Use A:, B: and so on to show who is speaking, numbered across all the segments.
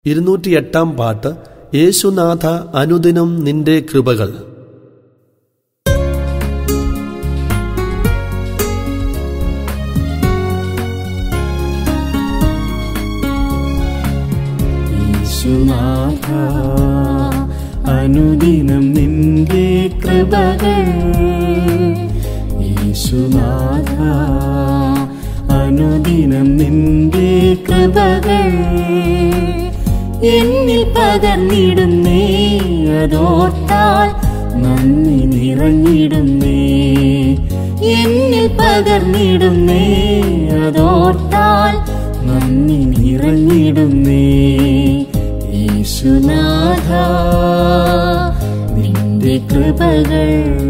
A: ഇരുന്നൂറ്റിയെട്ടാം പാട്ട് യേശുനാഥ അനുദിനം നിന്റെ കൃപകൾ
B: യേശുനാഥ അനുദിനം നിന്റെ കൃപകൾ യേശുനാഥ അനുദിനം നിന്റെ കൃപകൾ എന്നിൽ പകർന്നിടുന്നേ അതോർത്താൽ നന്ദി നിറഞ്ഞിടുന്നേ എന്നിൽ പകർന്നിടുന്നേ അതോർത്താൽ നന്ദി നിറഞ്ഞിടുന്നേ യേശുനാഥ നിന്റെ കൃപകൾ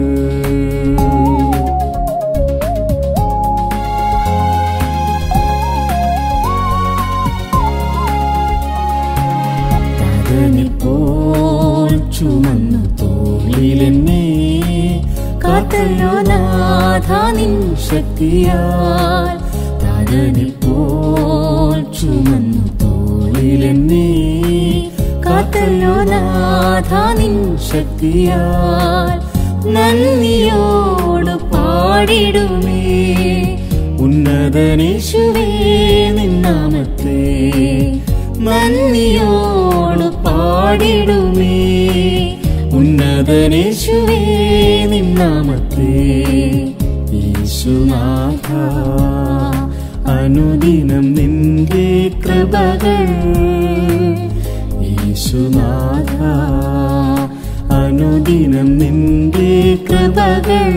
B: കടലിപ്പോൾ ചുമന്നു തോളിലെന്നെ കാത്തല്ലോ നാഥ നിൻ ശക്തിയാൽ കടലിപ്പോൾ ചുമന്നു തോളിലെന്നെ കാത്തല്ലോ നാഥ നിൻ ശക്തിയാൽ നന്ദിയോട് പാടിടുമേ ഉന്നതനേശുവേ നിന്നാമത്തെ നന്ദിയോട് പാടിടുമേ ഉന്നതനേശുവേ നിന്നാമത്തെ യേശുനാഥ അനുദിനം നിന്റെ കൃപകൾ യേശുനാഥ അനുദിനം നിന്റെ കൃപകൾ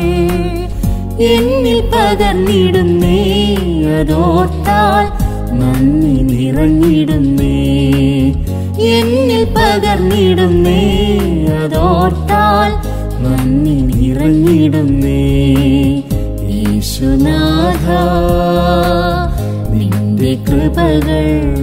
B: എന്നിൽ പകർന്നിടുന്നേ അതോർത്താൽ നന്ദി നിറഞ്ഞിടുന്നേ എന്നിൽ പകർന്നിടുന്നേ അതോർത്താൽ നന്ദി നിറഞ്ഞിടുന്നേ യേശുനാഥ നിന്റെ കൃപകൾ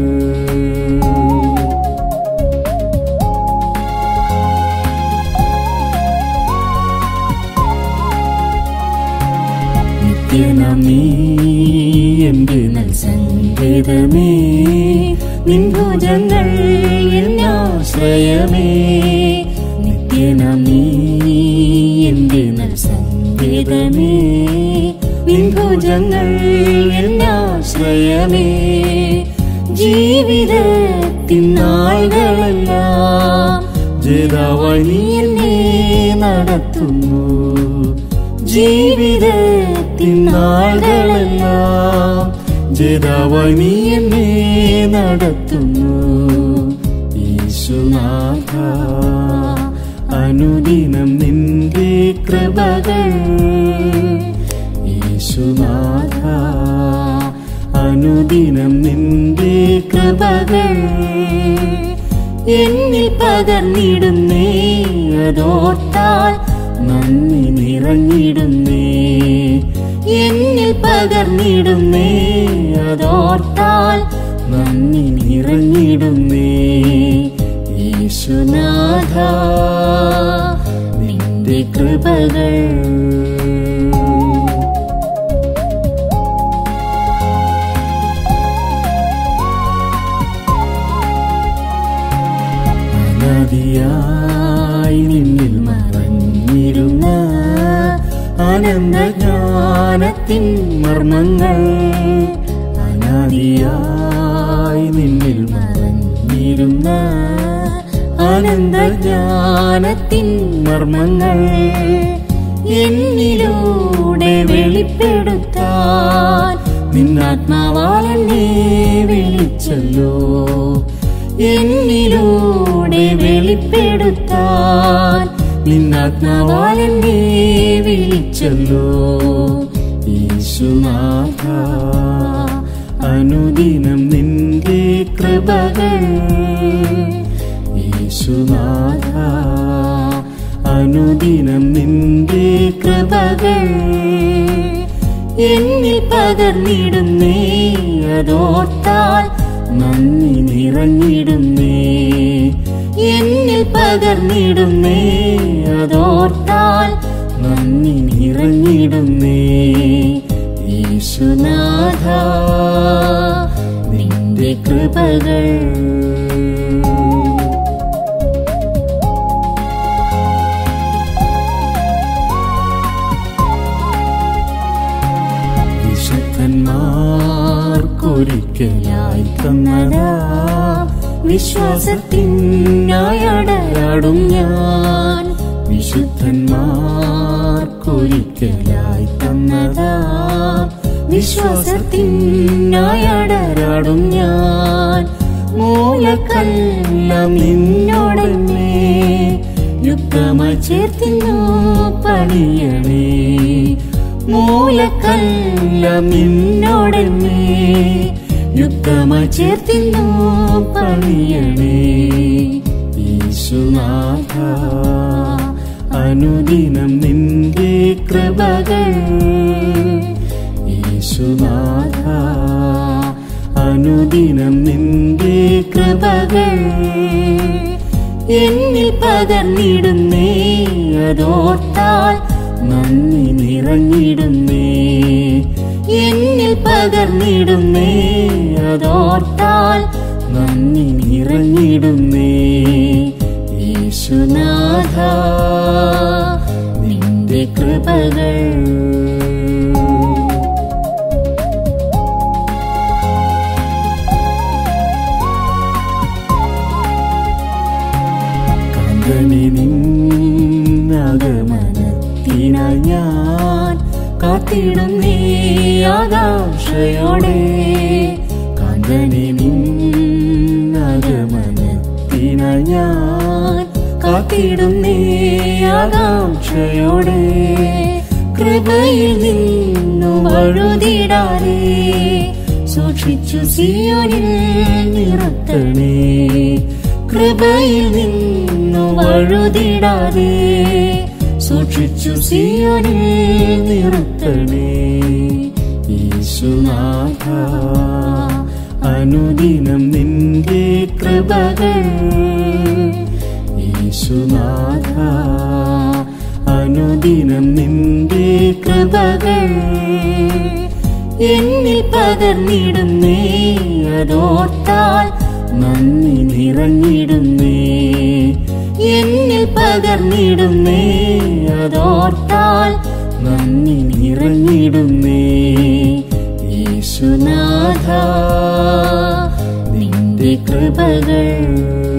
B: നിത്യനാം നീ എന്റെ നൽസങ്കേതമേ നിൻഭുജങ്ങൾ എന്നാശ്രയമേ നിത്യനാം നീ എന്റെ നൽസങ്കേതമേ നിൻഭുജങ്ങൾ എന്നാശ്രയമേ ജീവിതത്തിൻ നാളുകളെല്ലാം ജേതാവായി നീ എന്നെ നടത്തുന്നു ജീവിതത്തിൻ നാളുകളെല്ലാം ജേതാവായി നീ എന്നെ നടത്തുന്നു യേശുനാഥ അനുദിനം നിന്റെ കൃപകൾ യേശുനാഥ അനുദിനം നിന്റെ കൃപകൾ എന്നിൽ പകർന്നിടുന്നേ അതോർത്താൽ നന്ദി നിറഞ്ഞിടുന്നേ എന്നിൽ പകർന്നിടുന്നേ അതോർത്താൽ നന്ദി നിറഞ്ഞിടുന്നേ യേശുനാഥ നിന്റെ കൃപകൾ അനദിയായി നിന്നിൽ മറഞ്ഞിരുന്ന അനന്തജ്ഞാനത്തിൻ മർമ്മങ്ങൾ അനാദിയായി നിന്നിൽ മറഞ്ഞിരുന്ന അനന്തജ്ഞാനത്തിൻ മർമ്മങ്ങൾ എന്നിലൂടെ വെളിപ്പെടുത്താൻ നിന്നാത്മാവാൽ എന്നെ വിളിച്ചല്ലോ എന്നിലൂടെ വെളിപ്പെടുത്താൻ നിന്നാത്മാവാൽ എന്നെ വിളിച്ചല്ലോ യേശുനാഥ അനുദിനം നിന്റെ കൃപകൾ യേശുനാഥ അനുദിനം നിന്റെ കൃപകൾ എന്നിൽ പകർന്നിടുന്നേ അതോർത്താൽ നന്ദി നിറഞ്ഞിടുന്നേ എന്നിൽ പകർന്നിടുന്നേ അതോർത്താൽ നന്ദി നിറഞ്ഞിടുന്നേ യേശുനാഥ നിന്റെ കൃപകൾ ഒരിക്കലായി തന്നതാ വിശ്വാസത്തിനായടരാടും ഞാൻ വിശുദ്ധന്മാർക്കൊരിക്കലായി തന്നതാ വിശ്വാസത്തിനായടരാടും ഞാൻ മൂലക്കെല്ലാം നിന്നോടന്നെ യുക്തമായി ചേർത്തിന്നു പണിയണേ മൂലക്കെല്ലാം നിന്നോടന്നെ യുക്തമായി ചേർത്തിന്നു പണിയണേ യേശുനാഥ അനുദിനം നിന്റെ കൃപകൾ യേശുനാഥ അനുദിനം നിന്റെ കൃപകൾ എന്നിൽ പകർന്നിടുന്നേ അതോർത്താൽ നന്ദി നിറഞ്ഞിടുന്നേ എന്നിൽ പകർന്നിടുന്നേ അതോർത്താൽ നന്ദി നിറഞ്ഞിടുന്നേ യേശുനാഥ നിന്റെ കൃപകൾ കാന്തനെ നിന്നകമനത്തിനായി ഞാൻ കാത്തിടും നീ ആകാംക്ഷയോടെ കാന്തനെ നിന്നകമനത്തിനായി ഞാൻ കാത്തിടും നീ ആകാംക്ഷയോടെ കൃപയിൽ നിന്നു വഴുതിടാതെ സൂക്ഷിച്ചു സിയോനിൽ നിറത്തണേ കൃപയിൽ നിന്നു വഴുതിടാതെ സൂക്ഷിച്ചു സിയോനിൽ നിറത്തണേ യേശുനാഥ അനുദിനം നിന്റെ കൃപകൾ യേശുനാഥ അനുദിനം നിന്റെ കൃപകൾ എന്നിൽ പകർന്നിടുന്നേ അതോർത്താൽ നന്ദി നിറഞ്ഞിടുന്നേ എന്നിൽ പകർന്നിടുന്നേ അതോർത്താൽ നന്ദി നിറഞ്ഞിടുന്നേ യേശുനാഥ നിന്റെ കൃപകൾ